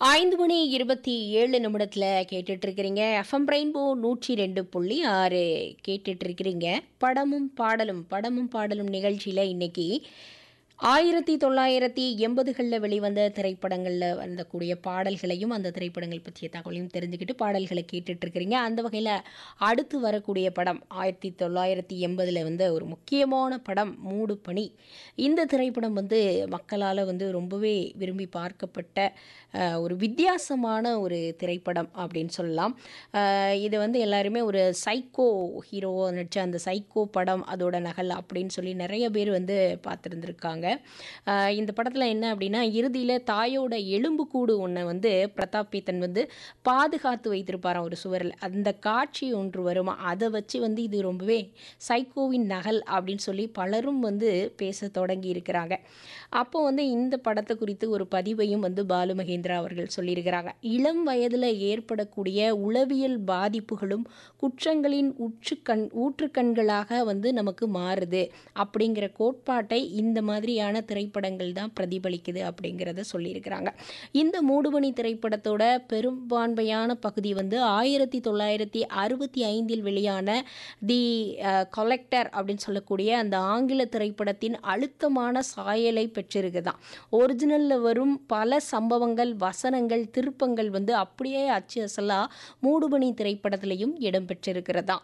ஐந்து மணி இருபத்தி ஏழு நிமிடத்தில் கேட்டுட்டு இருக்கிறீங்க எஃப்எம் ரெயின்போ நூற்றி ரெண்டு புள்ளி ஆறு கேட்டுட்டு இருக்கிறீங்க படமும் பாடலும் படமும் பாடலும் நிகழ்ச்சியில் இன்னைக்கு ஆயிரத்தி தொள்ளாயிரத்தி எண்பதுகளில் வெளிவந்த திரைப்படங்களில் வந்தக்கூடிய பாடல்களையும் அந்த திரைப்படங்கள் பற்றிய தகவலையும் தெரிஞ்சுக்கிட்டு பாடல்களை கேட்டுட்டு இருக்கிறீங்க அந்த வகையில் அடுத்து வரக்கூடிய படம் ஆயிரத்தி தொள்ளாயிரத்தி எண்பதில் வந்து ஒரு முக்கியமான படம் மூடு பனி இந்த திரைப்படம் வந்து மக்களால் வந்து ரொம்பவே விரும்பி பார்க்கப்பட்ட அஹ், ஒரு வித்தியாசமான ஒரு திரைப்படம் அப்படின்னு சொல்லலாம் அஹ், இது வந்து எல்லாருமே ஒரு சைக்கோ ஹீரோவாக நடித்த அந்த சைக்கோ படம் அதோட நகல் அப்படின்னு சொல்லி நிறைய பேர் வந்து பார்த்துருந்துருக்காங்க இந்த படத்தில் என்ன அப்படின்னா இறுதியில் தாயோட எலும்புக்கூடு ஒன்றை வந்து பிரதாப் பீத்தன் வந்து பாதுகாத்து வைத்திருப்பாராம் ஒரு சுவரில் அந்த காட்சி ஒன்று வருமா அதை வச்சு வந்து இது ரொம்பவே சைக்கோவின் நகல் அப்படின்னு சொல்லி பலரும் வந்து பேச தொடங்கி இருக்கிறாங்க அப்போ வந்து இந்த படத்தை குறித்து ஒரு பதிவையும் வந்து பாலு மகேந்திரா அவர்கள் சொல்லியிருக்கிறாங்க இளம் வயதில் ஏற்படக்கூடிய உளவியல் பாதிப்புகளும் குற்றங்களின் உற்றுக்கண் ஊற்றுக்கண்களாக வந்து நமக்கு மாறுது அப்படிங்கிற கோட்பாட்டை இந்த மாதிரியான திரைப்படங்கள் தான் பிரதிபலிக்குது அப்படிங்கிறத சொல்லியிருக்கிறாங்க இந்த மூடுபனி திரைப்படத்தோட பெரும்பான்மையான பகுதி வந்து ஆயிரத்தி தொள்ளாயிரத்தி அறுபத்தி ஐந்தில் வெளியான தி கலெக்டர் அப்படின்னு சொல்லக்கூடிய அந்த ஆங்கில திரைப்படத்தின் அழுத்தமான சாயலை பெற்றிருக்குதான் ஒரிஜினலில் வரும் பல சம்பவங்கள் வசனங்கள் திருப்பங்கள் வந்து அப்படியே அச்சு அசலாக மூடுபனி திரைப்படத்திலையும் இடம்பெற்றிருக்கிறதா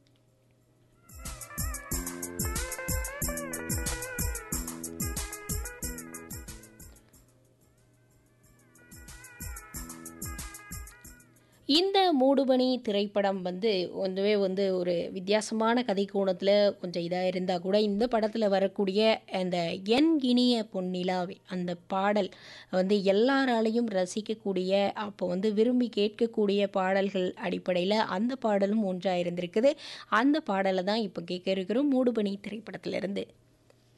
இந்த மூடுபனி திரைப்படம் வந்து வந்துவே வந்து ஒரு வித்தியாசமான கதை கோணத்தில் கொஞ்சம் இதாக இருந்தால் கூட இந்த படத்தில் வரக்கூடிய அந்த என் இனிய பொன்னிலாவே அந்த பாடல் வந்து எல்லாராலையும் ரசிக்கக்கூடிய அப்போ வந்து விரும்பி கேட்கக்கூடிய பாடல்கள் அடிப்படையில் அந்த பாடலும் ஒன்றாக இருந்திருக்குது அந்த பாடலை தான் இப்போ கேட்க இருக்கிறோம் மூடுபனி திரைப்படத்திலிருந்து